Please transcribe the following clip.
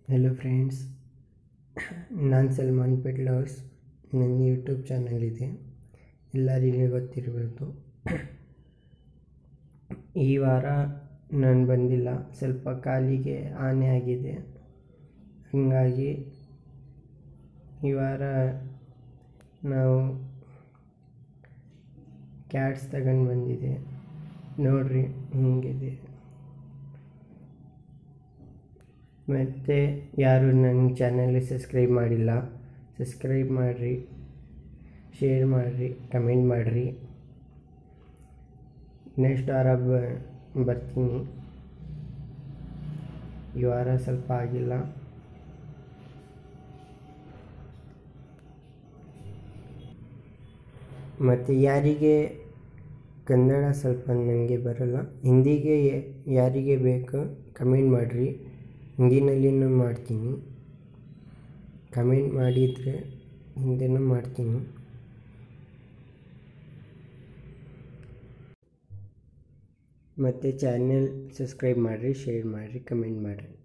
hello friends ನಾನು ಸಲ್ಮಾನ್ ಪೆಟ್ಲರ್ಸ್ ನನ್ನ YouTube channel ಇದೆ ಎಲ್ಲರಿಗೆ ಗೊತ್ತಿರಬೇಕು ಈ ವಾರ ನಾನು ಬಂದಿಲ್ಲ ಸ್ವಲ್ಪ ಕಾಲಿಗೆ ಹಾನಿ ಆಗಿದೆ ಹಾಗಾಗಿ ಈ ವಾರ ನಾವು ಕ್ಯಾಟ್ಸ್ ತಗೊಂಡು ಬಂದಿದೆ ನೋಡ್ರಿ ಹಿಂಗಿದೆ ಮತ್ತು ಯಾರು ನನ್ನ ಚಾನಲ್ಗೆ ಸಬ್ಸ್ಕ್ರೈಬ್ ಮಾಡಿಲ್ಲ ಸಬ್ಸ್ಕ್ರೈಬ್ ಮಾಡಿರಿ ಶೇರ್ ಮಾಡಿರಿ ಕಮೆಂಟ್ ಮಾಡಿರಿ ನೆಕ್ಸ್ಟ್ ವಾರ ಬ ಬರ್ತೀನಿ ಈ ವಾರ ಸ್ವಲ್ಪ ಆಗಿಲ್ಲ ಮತ್ತು ಯಾರಿಗೆ ಕನ್ನಡ ಸ್ವಲ್ಪ ನನಗೆ ಬರಲ್ಲ ಹಿಂದಿಗೆ ಯಾರಿಗೆ ಬೇಕು ಕಮೆಂಟ್ ಮಾಡಿರಿ ಹಿಂದಿನಲ್ಲಿನೂ ಮಾಡ್ತೀನಿ ಕಮೆಂಟ್ ಮಾಡಿದರೆ ಹಿಂದೆನೂ ಮಾಡ್ತೀನಿ ಮತ್ತು ಚಾನೆಲ್ ಸಬ್ಸ್ಕ್ರೈಬ್ ಮಾಡಿರಿ ಶೇರ್ ಮಾಡಿರಿ ಕಮೆಂಟ್ ಮಾಡಿರಿ